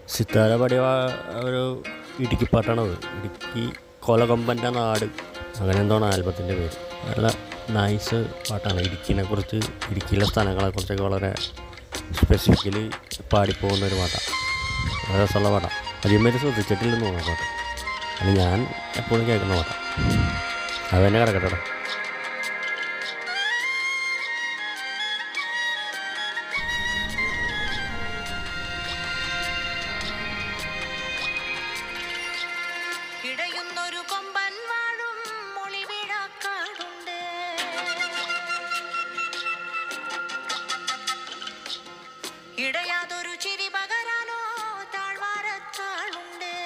സിത്താര പാടിയ ആ- ഒരു ഇടുക്കി പാട്ടാണത് ഇടുക്കി കൊലകൊമ്പൻ്റെ നാട് അങ്ങനെ എന്താണ് ആൽബത്തിൻ്റെ പേര് നല്ല നൈസ് പാട്ടാണ് ഇടുക്കിനെ കുറിച്ച് ഇടുക്കിയിലെ സ്ഥലങ്ങളെ കുറിച്ചൊക്കെ വളരെ സ്പെസിഫിക്കലി പാടിപ്പോകുന്ന ഒരു പാട്ടാണ് വളരെ രസമുള്ള പാട്ടാണ് അധികം പേര് ശ്രദ്ധിച്ചിട്ടില്ലെന്ന് തോന്നുന്നു ആ പാട്ട് അത് ഞാൻ എപ്പോഴും കേൾക്കുന്ന പാട്ടാണ് അത് തന്നെ കിടക്കട്ടെ ഇടയുന്നൊരു കൊമ്പൻ വാഴും മൊളിവിഴാക്കാടുണ്ട് ഇടയാതൊരു ചിരി പകരാനോ താഴ്വാരത്താളുണ്ട്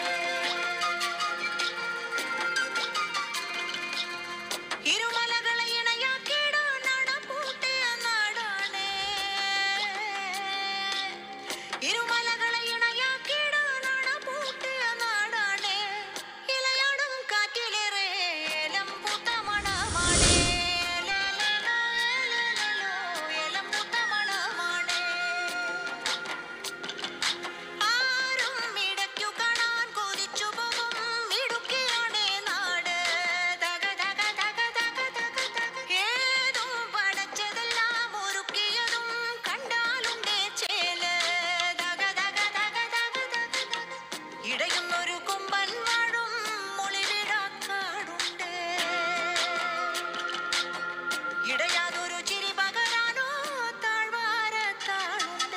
ഇരുമലകളെ ഇണയാക്കിയിടാൻ നടപ്പൂട്ടിയ നാടാണ് ഇരുമലകളെ ഇണയാക്കിയിടാൻ നടപ്പൂട്ടിയ നാടാണ് ഇലയാടും കാറ്റിലേറെ ഏലം പൂത്ത മണമാണ് ലേലേലോ, ലേലേലോ, ഏലം പൂത്ത മണമാണ് ആരും ഇടയ്ക്കു കാണാൻ കൊതിച്ചു പോകും ഇടുക്കിയാണ് നാട് തക തക തക തക തക തക ഏതും പടച്ചതെല്ലാം ഒരുക്കിയതും കണ്ടാലുണ്ടേ ചേല് തക തക തക തക തക തക ഇടയുന്നൊരു കൊമ്പൻ വാഴും മൊളിവിടാക്കാടുണ്ട് ഇടയാതൊരു ചിരി പകരാനോ താഴ്വാരത്താളുണ്ട്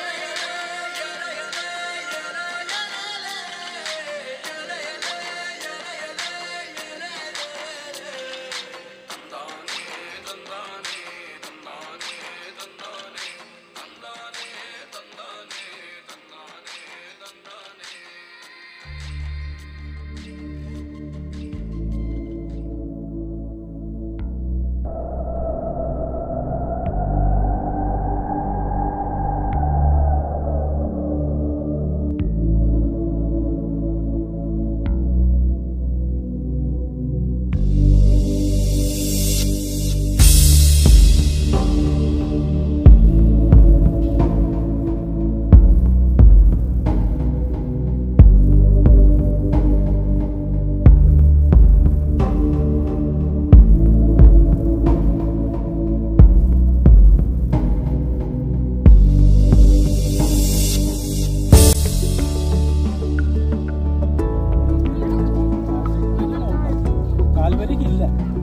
കാൽവരിക്കില്ല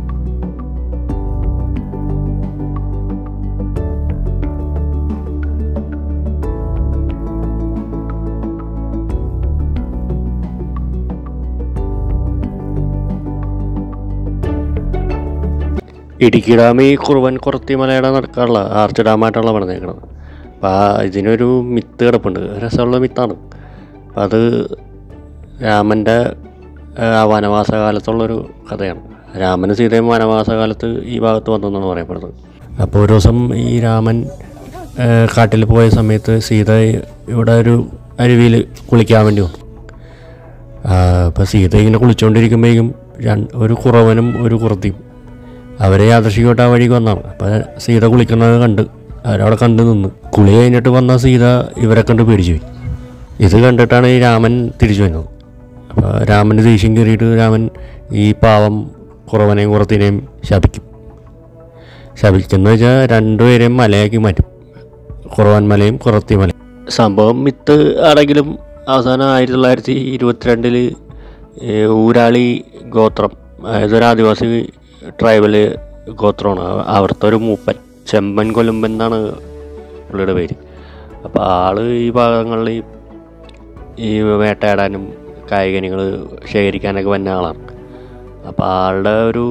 ഇടുക്കി ഡാം ഈ കുറുവൻ കുറത്തി മലയുടെ നടക്കാനുള്ള ആർച്ച് ഡാമായിട്ടുള്ള പണിതേക്കണത് അപ്പം ആ ഇതിനൊരു മിത്ത് കിടപ്പുണ്ട് രസമുള്ള മിത്താണ് അപ്പം അത് രാമൻ്റെ ആ വനവാസ കാലത്തുള്ളൊരു കഥയാണ് രാമനും സീതയും വനവാസ കാലത്ത് ഈ ഭാഗത്ത് വന്നെന്നാണ് പറയപ്പെടുന്നത് അപ്പോൾ ഒരു ദിവസം ഈ രാമൻ ആ, കാട്ടിൽ പോയ സമയത്ത് സീത ഇവിടെ ഒരു അരുവിയിൽ കുളിക്കാൻ വേണ്ടി വന്നു അപ്പോൾ സീത ഇങ്ങനെ കുളിച്ചുകൊണ്ടിരിക്കുമ്പോഴേക്കും രണ്ട് ഒരു കുറവനും ഒരു കുറത്തിയും അവരെ യാദർശികമായിട്ട് ആ വഴിക്ക് വന്നതാണ് അപ്പോൾ സീത കുളിക്കുന്നത് കണ്ട് അവരവിടെ കണ്ടു നിന്ന് കുളി കഴിഞ്ഞിട്ട് വന്ന സീത ഇവരെ കണ്ട് പേടിച്ചു പോയി ഇത് കണ്ടിട്ടാണ് ഈ രാമൻ തിരിച്ചു വന്നത് അപ്പോൾ രാമന് ദേഷ്യം കയറിയിട്ട് രാമൻ ഈ പാവം കുറവനെയും കുറത്തിനെയും ശപിക്കും ശപിക്കുന്ന വെച്ചാൽ രണ്ടുപേരെയും മലയാക്കി മാറ്റും കുറവൻ മലയും കുറത്തി മലയും സംഭവം മിത്ത് ആണെങ്കിലും അവസാനം ആയിരത്തി തൊള്ളായിരത്തി ഇരുപത്തിരണ്ടിൽ ഊരാളി ഗോത്രം അതായത് ഒരു ആദിവാസി ട്രൈബൽ ഗോത്രമാണ് അവ- അവിടുത്തെ ഒരു മൂപ്പൻ ചെമ്പൻ കൊലുമ്പൻ എന്നാണ് പുള്ളിയുടെ പേര് അപ്പോൾ ആള് ഈ ഭാഗങ്ങളിൽ ഈ വേട്ടയാടാനും കായികനികൾ ശേഖരിക്കാനൊക്കെ വന്ന ആളാണ് അപ്പോൾ ആളുടെ ഒരു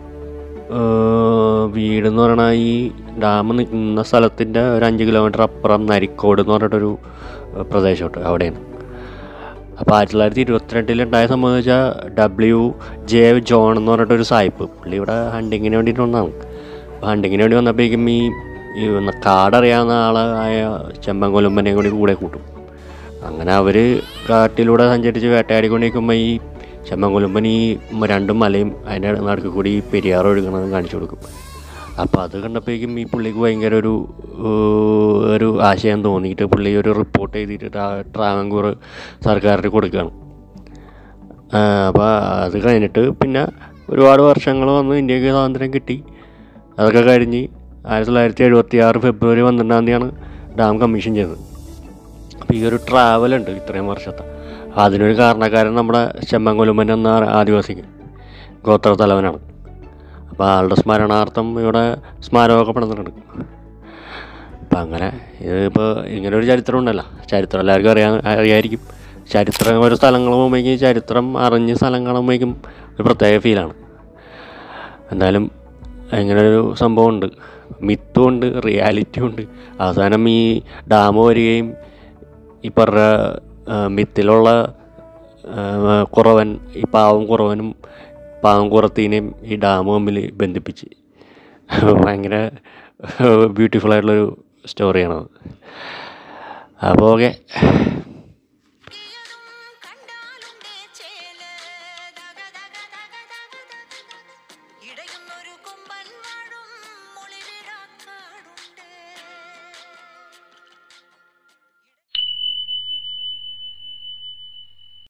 ഏഹ്, വീടെന്ന് പറയണ ഈ ഡാം നിൽക്കുന്ന സ്ഥലത്തിൻ്റെ ഒരു അഞ്ച് കിലോമീറ്റർ അപ്പുറം നരിക്കോട് എന്ന് പറഞ്ഞിട്ടൊരു ഏഹ്, പ്രദേശമുണ്ട് അവിടെയാണ് അപ്പോൾ ആയിരത്തി തൊള്ളായിരത്തി ഇരുപത്തിരണ്ടിലുണ്ടായ സംഭവം എന്ന് വെച്ചാൽ ഡബ്ല്യു ജെ ജോൺ എന്ന് പറഞ്ഞിട്ടൊരു സായിപ്പ് പുള്ളി ഇവിടെ ഹണ്ടിങ്ങിന് വേണ്ടിയിട്ട് വന്നതാണ് അപ്പോൾ ഹണ്ടിങ്ങിന് വേണ്ടി വന്നപ്പോഴേക്കും ഈ ഈ ന- കാടറിയാവുന്ന ആളായ ചെമ്പൻകൊലുമ്പനെ കൂടി കൂടെ കൂട്ടും അങ്ങനെ അവർ കാട്ടിലൂടെ സഞ്ചരിച്ച് വേട്ടയാടിക്കൊണ്ടിരിക്കുമ്പോൾ ഈ ചെമ്മൻകൊലുമ്പൻ ഈ മ- രണ്ടും മലയും അതിൻ്റെ നടുക്ക് കൂടി ഈ പെരിയാർ ഒഴുകണത് കാണിച്ചു കൊടുക്കും അപ്പോൾ അത് കണ്ടപ്പോഴേക്കും ഈ പുള്ളിക്ക് ഭയങ്കര ഒരു ഏഹ്, ഒരു ആശയം തോന്നിയിട്ട് പുള്ളി ഒരു റിപ്പോർട്ട് എഴുതിയിട്ട് ട്രാ- ട്രാവൻകൂർ സർക്കാരിന് കൊടുക്കുകയാണ് അപ്പോൾ അത് കഴിഞ്ഞിട്ട് പിന്നെ ഒരുപാട് വർഷങ്ങൾ വന്ന് ഇന്ത്യക്ക് സ്വാതന്ത്ര്യം കിട്ടി അതൊക്കെ കഴിഞ്ഞ് ആയിരത്തി തൊള്ളായിരത്തി എഴുപത്തി ആറ് ഫെബ്രുവരി പന്ത്രണ്ടാം തീയതിയാണ് ഡാം കമ്മീഷൻ ചെയ്തത് അപ്പോൾ ഈ ഒരു ട്രാവലുണ്ട് ഇത്രയും വർഷത്തെ അതിനൊരു കാരണക്കാരൻ നമ്മുടെ ചെമ്മങ്കൊലുമ്പൻ എന്ന ആദിവാസിക്ക് ഗോത്ര തലവനാണ് അപ്പോൾ ആളുടെ സ്മരണാർത്ഥം ഇവിടെ സ്മാരകമൊക്കെ പണിതിട്ടുണ്ട് അപ്പം അങ്ങനെ ഇതിപ്പോൾ ഇങ്ങനെ ഒരു ചരിത്രം ഉണ്ടല്ലോ ചരിത്രം എല്ലാവർക്കും അറിയാൻ അറിയായിരിക്കും ചരിത്രം ഒരു സ്ഥലങ്ങൾ പോകുമ്പോഴേക്കും ചരിത്രം അറിഞ്ഞ് സ്ഥലം കാണുമ്പോഴേക്കും ഒരു പ്രത്യേക ഫീലാണ് എന്തായാലും ഇങ്ങനെ ഒരു സംഭവമുണ്ട് മിത്തും ഉണ്ട് റിയാലിറ്റിയും ഉണ്ട് അവസാനം ഈ ഡാം വരികയും ഈ പറഞ്ഞ ആ, മിത്തിലുള്ള ആ, കുറവൻ ഈ പാവം കുറവനും പാവം കുറത്തീനെയും ഈ ഡാം തമ്മിൽ ബന്ധിപ്പിച്ച് ഭയങ്കര ബ്യൂട്ടിഫുൾ ആയിട്ടുള്ളൊരു സ്റ്റോറിയാണത് അപ്പോൾ ഓക്കെ